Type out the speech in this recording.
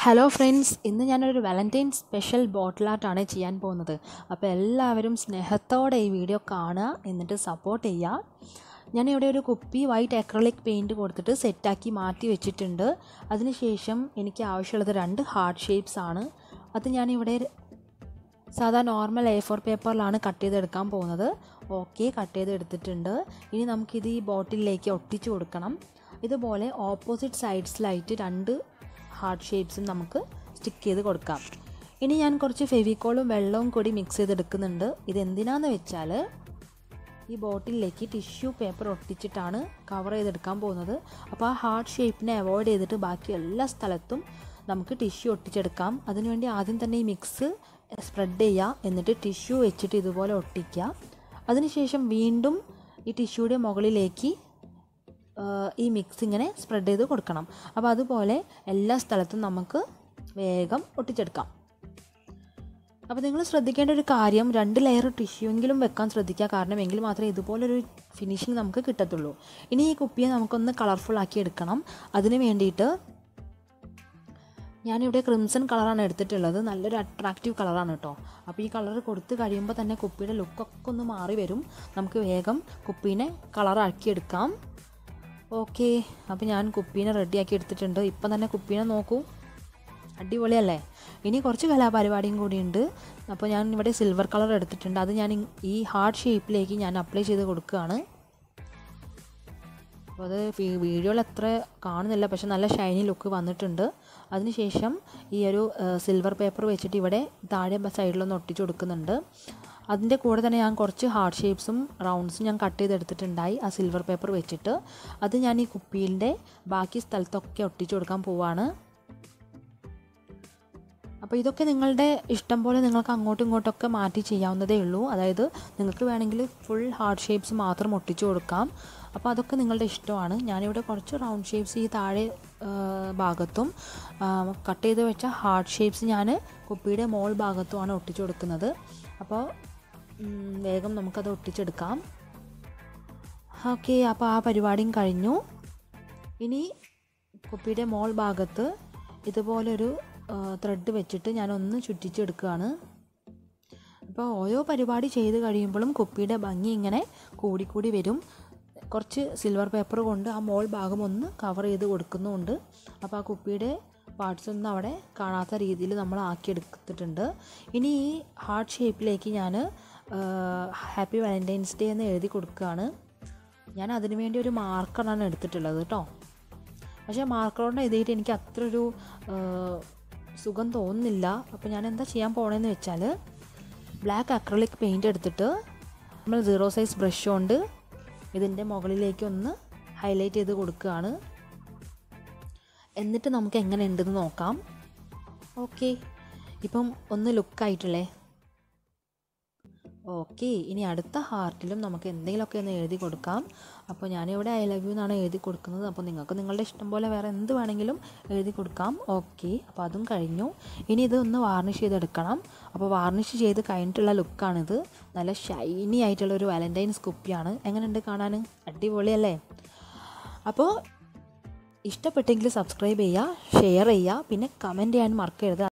hello friends ഇന്ന് ഞാനൊരു Valentine special ബോട്ടിൽ ആർട്ടാണ് ചെയ്യാൻ പോകുന്നത് അപ്പോൾ എല്ലാവരും സ്നേഹത്തോടെ ഈ വീഡിയോ കാണുക എന്നിട്ട് സപ്പോർട്ട് ചെയ്യുക ഞാനിവിടെ ഒരു കുപ്പി വൈറ്റ് അക്രലിക് പെയിൻറ്റ് കൊടുത്തിട്ട് സെറ്റാക്കി മാറ്റി വെച്ചിട്ടുണ്ട് അതിനുശേഷം എനിക്ക് ആവശ്യമുള്ളത് രണ്ട് ഹാർട്ട് ഷേപ്സ് ആണ് അത് ഞാനിവിടെ സാധാ നോർമൽ എ ഫോർ പേപ്പറിലാണ് കട്ട് ചെയ്തെടുക്കാൻ പോകുന്നത് ഓക്കെ കട്ട് ചെയ്തെടുത്തിട്ടുണ്ട് ഇനി നമുക്കിത് ഈ ബോട്ടിലേക്ക് ഒട്ടിച്ചു കൊടുക്കണം ഇതുപോലെ ഓപ്പോസിറ്റ് സൈഡ്സിലായിട്ട് രണ്ട് ഹാർട്ട് ഷേപ്സും നമുക്ക് സ്റ്റിക്ക് ചെയ്ത് കൊടുക്കാം ഇനി ഞാൻ കുറച്ച് ഫെവിക്കോളും വെള്ളവും കൂടി മിക്സ് ചെയ്തെടുക്കുന്നുണ്ട് ഇതെന്തിനാന്ന് വെച്ചാൽ ഈ ബോട്ടിലേക്ക് ടിഷ്യൂ പേപ്പർ ഒട്ടിച്ചിട്ടാണ് കവർ ചെയ്തെടുക്കാൻ പോകുന്നത് അപ്പോൾ ആ ഹാർട്ട് ഷേപ്പിനെ അവോയ്ഡ് ചെയ്തിട്ട് ബാക്കി എല്ലാ സ്ഥലത്തും നമുക്ക് ടിഷ്യൂ ഒട്ടിച്ചെടുക്കാം അതിനുവേണ്ടി ആദ്യം തന്നെ ഈ മിക്സ് സ്പ്രെഡ് ചെയ്യുക എന്നിട്ട് ടിഷ്യൂ വെച്ചിട്ട് ഇതുപോലെ ഒട്ടിക്കുക അതിനുശേഷം വീണ്ടും ഈ ടിഷ്യൂയുടെ മുകളിലേക്ക് ഈ മിക്സ് ഇങ്ങനെ സ്പ്രെഡ് ചെയ്ത് കൊടുക്കണം അപ്പോൾ അതുപോലെ എല്ലാ സ്ഥലത്തും നമുക്ക് വേഗം ഒട്ടിച്ചെടുക്കാം അപ്പോൾ നിങ്ങൾ ശ്രദ്ധിക്കേണ്ട ഒരു കാര്യം രണ്ട് ലെയർ ടിഷ്യൂ എങ്കിലും വെക്കാൻ ശ്രദ്ധിക്കുക കാരണം എങ്കിൽ മാത്രമേ ഇതുപോലൊരു ഫിനിഷിങ് നമുക്ക് കിട്ടത്തുള്ളൂ ഇനി ഈ കുപ്പിയെ നമുക്കൊന്ന് കളർഫുൾ ആക്കി എടുക്കണം അതിന് വേണ്ടിയിട്ട് ഞാനിവിടെ ക്രിംസൺ കളറാണ് എടുത്തിട്ടുള്ളത് നല്ലൊരു അട്രാക്റ്റീവ് കളറാണ് കേട്ടോ അപ്പോൾ ഈ കളർ കൊടുത്ത് കഴിയുമ്പോൾ തന്നെ കുപ്പിയുടെ ലുക്കൊക്കെ ഒന്ന് മാറി വരും നമുക്ക് വേഗം കുപ്പീനെ കളറാക്കി എടുക്കാം ഓക്കെ അപ്പോൾ ഞാൻ കുപ്പീനെ റെഡിയാക്കി എടുത്തിട്ടുണ്ട് ഇപ്പം തന്നെ കുപ്പീനെ നോക്കൂ അടിപൊളിയല്ലേ ഇനി കുറച്ച് കലാപരിപാടിയും കൂടിയുണ്ട് അപ്പോൾ ഞാൻ ഇവിടെ സിൽവർ കളർ എടുത്തിട്ടുണ്ട് അത് ഞാൻ ഈ ഹാർട്ട് ഷേപ്പിലേക്ക് ഞാൻ അപ്ലൈ ചെയ്ത് കൊടുക്കുകയാണ് അപ്പോൾ അത് വീഡിയോയിൽ അത്ര കാണുന്നില്ല പക്ഷെ നല്ല ഷൈനി ലുക്ക് വന്നിട്ടുണ്ട് അതിനുശേഷം ഈ ഒരു സിൽവർ പേപ്പർ വെച്ചിട്ട് ഇവിടെ താഴെ സൈഡിലൊന്ന് ഒട്ടിച്ചു കൊടുക്കുന്നുണ്ട് അതിൻ്റെ കൂടെ തന്നെ ഞാൻ കുറച്ച് ഹാർട്ട് ഷേപ്സും റൗണ്ട്സും ഞാൻ കട്ട് ചെയ്തെടുത്തിട്ടുണ്ടായി ആ സിൽവർ പേപ്പർ വെച്ചിട്ട് അത് ഞാൻ ഈ കുപ്പിയിൻ്റെ ബാക്കി സ്ഥലത്തൊക്കെ ഒട്ടിച്ചു കൊടുക്കാൻ പോവാണ് അപ്പോൾ ഇതൊക്കെ നിങ്ങളുടെ ഇഷ്ടം പോലെ നിങ്ങൾക്ക് അങ്ങോട്ടും ഇങ്ങോട്ടൊക്കെ മാറ്റി ചെയ്യാവുന്നതേ ഉള്ളൂ അതായത് നിങ്ങൾക്ക് വേണമെങ്കിൽ ഫുൾ ഹാർട്ട് ഷേപ്സ് മാത്രം ഒട്ടിച്ചു കൊടുക്കാം അപ്പോൾ അതൊക്കെ നിങ്ങളുടെ ഇഷ്ടമാണ് ഞാനിവിടെ കുറച്ച് റൗണ്ട് ഷേപ്സ് ഈ താഴെ ഭാഗത്തും കട്ട് ചെയ്ത് വെച്ച ഹാർട്ട് ഷേപ്സ് ഞാൻ കുപ്പിയുടെ മോൾ ഭാഗത്തുമാണ് ഒട്ടിച്ചു കൊടുക്കുന്നത് അപ്പോൾ വേഗം നമുക്കത് ഒട്ടിച്ചെടുക്കാം ഓക്കെ അപ്പോൾ ആ പരിപാടിയും കഴിഞ്ഞു ഇനി കുപ്പിയുടെ മോൾ ഭാഗത്ത് ഇതുപോലൊരു ത്രെഡ് വെച്ചിട്ട് ഞാനൊന്ന് ചുറ്റിച്ചെടുക്കുകയാണ് അപ്പോൾ ഓരോ പരിപാടി ചെയ്ത് കഴിയുമ്പോഴും കുപ്പിയുടെ ഭംഗി ഇങ്ങനെ കൂടിക്കൂടി വരും കുറച്ച് സിൽവർ പേപ്പർ കൊണ്ട് ആ മോൾ ഭാഗം ഒന്ന് കവർ ചെയ്ത് കൊടുക്കുന്നുമുണ്ട് അപ്പോൾ ആ കുപ്പിയുടെ പാർട്സ് ഒന്നും അവിടെ കാണാത്ത രീതിയിൽ നമ്മൾ ആക്കിയെടുത്തിട്ടുണ്ട് ഇനി ഈ ഹാർട്ട് ഷേപ്പിലേക്ക് ഞാൻ ഹാപ്പി വാലൻറ്റൈൻസ് ഡേ എന്ന് എഴുതി കൊടുക്കുകയാണ് ഞാൻ അതിനു വേണ്ടി ഒരു മാർക്കറാണ് എടുത്തിട്ടുള്ളത് കേട്ടോ പക്ഷേ മാർക്കർ കൊണ്ട് എഴുതിയിട്ട് എനിക്ക് അത്ര ഒരു സുഖം തോന്നുന്നില്ല അപ്പോൾ ഞാൻ എന്താ ചെയ്യാൻ പോകണമെന്ന് വെച്ചാൽ ബ്ലാക്ക് അക്രലിക് പെയിൻ്റ് എടുത്തിട്ട് നമ്മൾ സീറോ സൈസ് ബ്രഷ് കൊണ്ട് ഇതിൻ്റെ മുകളിലേക്ക് ഒന്ന് ഹൈലൈറ്റ് ചെയ്ത് കൊടുക്കുകയാണ് എന്നിട്ട് നമുക്ക് എങ്ങനെ ഉണ്ടെന്ന് നോക്കാം ഓക്കെ ഇപ്പം ഒന്ന് ലുക്കായിട്ടില്ലേ ഓക്കെ ഇനി അടുത്ത ഹാർട്ടിലും നമുക്ക് എന്തെങ്കിലുമൊക്കെ ഒന്ന് എഴുതി കൊടുക്കാം അപ്പോൾ ഞാനിവിടെ ഐ ലവ് യു എന്നാണ് എഴുതി കൊടുക്കുന്നത് അപ്പോൾ നിങ്ങൾക്ക് നിങ്ങളുടെ ഇഷ്ടം പോലെ വേറെ എന്ത് വേണമെങ്കിലും എഴുതി കൊടുക്കാം ഓക്കെ അപ്പോൾ അതും കഴിഞ്ഞു ഇനി ഇത് ഒന്ന് വാർണിഷ് ചെയ്തെടുക്കണം അപ്പോൾ വാർണിഷ് ചെയ്ത് കഴിഞ്ഞിട്ടുള്ള ലുക്കാണിത് നല്ല ഷൈനി ആയിട്ടുള്ള ഒരു വാലൻറ്റൈൻസ് കുപ്പിയാണ് എങ്ങനെയുണ്ട് കാണാൻ അടിപൊളിയല്ലേ അപ്പോൾ ഇഷ്ടപ്പെട്ടെങ്കിൽ സബ്സ്ക്രൈബ് ചെയ്യുക ഷെയർ ചെയ്യുക പിന്നെ കമൻറ്റ് ചെയ്യാൻ മറക്കരുത്